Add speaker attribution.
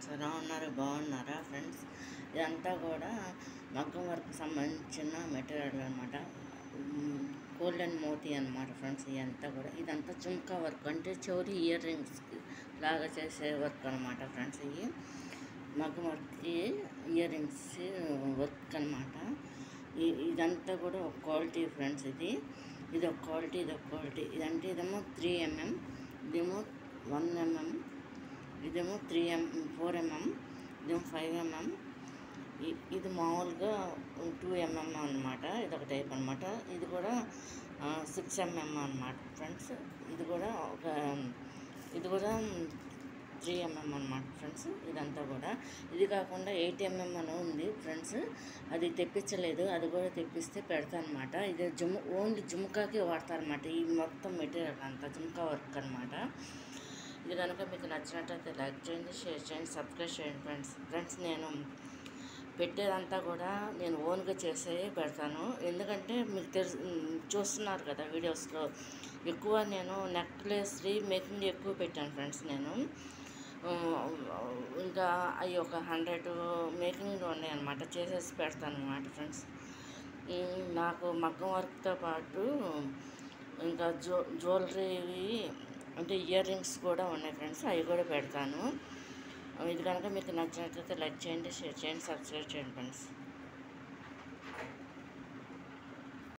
Speaker 1: friends ఎలా ఉన్నారు బాగున్నారా ఫ్రెండ్స్ ఇదంతా కూడా మగ్గం వర్క్ సంబంధించిన మెటీరియల్ అనమాట గోల్డెన్ మోతీ అనమాట ఫ్రెండ్స్ ఇదంతా కూడా ఇదంతా చుమ్కా వర్క్ అంటే చోరీ ఇయర్ రింగ్స్ లాగా చేసే వర్క్ అనమాట ఫ్రెండ్స్ ఇవి మగ్గం వర్క్ ఇయర్ రింగ్స్ వర్క్ అనమాట ఇదంతా కూడా ఒక క్వాలిటీ ఫ్రెండ్స్ ఇది ఇది ఒక క్వాలిటీ ఇది ఒక క్వాలిటీ ఇదంటే ఇదేమో త్రీ ఎంఎం ఇదేమో వన్ ఎంఎం ఇదేమో త్రీ ఎం ఫోర్ ఎంఎం ఇదేమో ఫైవ్ ఎంఎం ఇది మామూలుగా టూ ఎంఎం అనమాట ఇది ఒక టైప్ అనమాట ఇది కూడా సిక్స్ ఎంఎం అనమాట ఫ్రెండ్స్ ఇది కూడా ఒక ఇది కూడా త్రీ ఎంఎం అనమాట ఫ్రెండ్స్ ఇదంతా కూడా ఇది కాకుండా ఎయిట్ ఎంఎం అని ఉంది ఫ్రెండ్స్ అది తెప్పించలేదు అది కూడా తెప్పిస్తే పెడతాను అనమాట ఇది జుమ్ ఓన్లీ జుమ్కాకి వాడతారనమాట ఈ మొత్తం మెటీరియల్ అంతా జుమ్కా వర్క్ అనమాట ఇది కనుక మీకు నచ్చినట్లయితే లైక్ చేయండి షేర్ చేయండి సబ్స్క్రైబ్ చేయండి ఫ్రెండ్స్ ఫ్రెండ్స్ నేను పెట్టేదంతా కూడా నేను ఓన్గా చేసే పెడతాను ఎందుకంటే మీకు తెలుసు చూస్తున్నారు కదా వీడియోస్లో ఎక్కువ నేను నెక్లెస్ది మేకింగ్ ఎక్కువ పెట్టాను ఫ్రెండ్స్ నేను ఇంకా అవి ఒక హండ్రెడ్ మేకింగ్ ఉన్నాయి అనమాట చేసేసి పెడతాను అనమాట ఫ్రెండ్స్ నాకు మగ్గం వర్క్తో పాటు ఇంకా జ్యూ జ్యువెలరీవి అంటే ఇయర్ రింగ్స్ కూడా ఉన్నాయి ఫ్రెండ్స్ అవి కూడా పెడతాను ఇది కనుక మీకు నచ్చినట్లయితే లైక్ చేయండి షేర్ చేయండి సబ్స్క్రైబ్ చేయండి ఫ్రెండ్స్